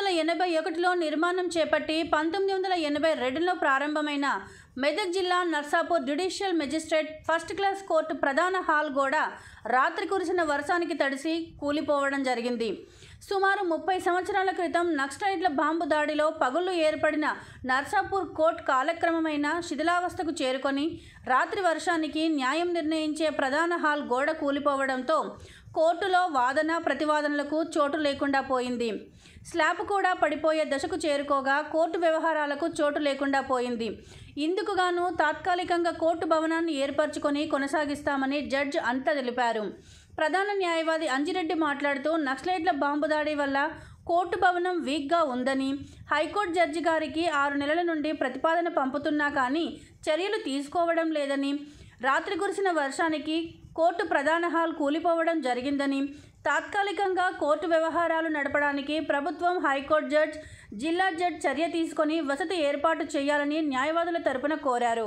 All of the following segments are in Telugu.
వందల ఎనభై ఒకటిలో నిర్మాణం చేపట్టి పంతొమ్మిది వందల ఎనభై రెండులో ప్రారంభమైన మెదక్ జిల్లా Narsapur judicial magistrate first class court ప్రధాన హాల్ గోడ రాత్రి కురిసిన వర్షానికి తడిసి కూలిపోవడం జరిగింది సుమారు ముప్పై సంవత్సరాల క్రితం నక్సలైట్ల బాంబు దాడిలో పగుళ్లు ఏర్పడిన నర్సాపూర్ కోర్టు కాలక్రమమైన శిథిలావస్థకు చేరుకొని రాత్రి వర్షానికి న్యాయం నిర్ణయించే ప్రధాన హాల్ గోడ కూలిపోవడంతో కోర్టులో వాదన ప్రతివాదనలకు చోటు లేకుండా పోయింది స్లాబ్ కూడా పడిపోయే దశకు చేరుకోగా కోర్టు వ్యవహారాలకు చోటు లేకుండా పోయింది ఇందుకు గాను తాత్కాలికంగా కోర్టు భవనాన్ని ఏర్పరచుకొని కొనసాగిస్తామని జడ్జ్ అంతా తెలిపారు ప్రధాన న్యాయవాది అంజిరెడ్డి మాట్లాడుతూ నక్సలైట్ల బాంబు దాడి వల్ల కోర్టు భవనం వీక్గా ఉందని హైకోర్టు జడ్జి గారికి ఆరు నెలల నుండి ప్రతిపాదన పంపుతున్నా కానీ చర్యలు తీసుకోవడం లేదని రాత్రి కురిసిన వర్షానికి కోర్టు ప్రధాన హాల్ కూలిపోవడం జరిగిందని తాత్కాలికంగా కోర్టు వ్యవహారాలు నడపడానికి ప్రభుత్వం హైకోర్టు జడ్జ్ జిల్లా జడ్జ్ చర్య తీసుకొని వసతి ఏర్పాటు చేయాలని న్యాయవాదుల తరపున కోరారు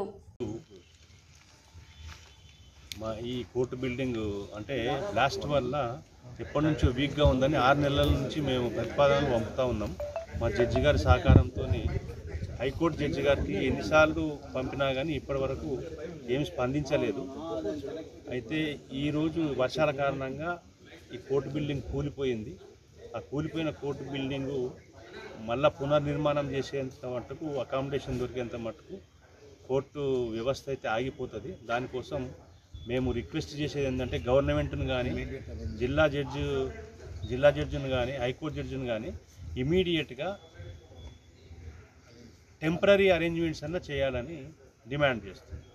మా ఈ కోర్టు బిల్డింగ్ అంటే లాస్ట్ వల్ల ఎప్పటి నుంచో వీక్గా ఉందని ఆరు నెలల నుంచి మేము ప్రతిపాదనలు పంపుతా ఉన్నాం మా జడ్జి గారి సహకారంతో హైకోర్టు జడ్జి గారికి ఎన్నిసార్లు పంపినా కానీ ఇప్పటి వరకు ఏమి స్పందించలేదు అయితే ఈరోజు వర్షాల కారణంగా ఈ కోర్టు బిల్డింగ్ కూలిపోయింది ఆ కూలిపోయిన కోర్టు బిల్డింగు మళ్ళా పునర్నిర్మాణం చేసేంత మట్టుకు అకామిడేషన్ దొరికేంత మట్టుకు కోర్టు వ్యవస్థ అయితే ఆగిపోతుంది దానికోసం మేము రిక్వెస్ట్ చేసేది ఏంటంటే గవర్నమెంట్ను కానీ జిల్లా జడ్జి జిల్లా జడ్జిని కానీ హైకోర్టు జడ్జిని కానీ ఇమీడియట్గా టెంపరీ అరేంజ్మెంట్స్ అన్న చేయాలని డిమాండ్ చేస్తుంది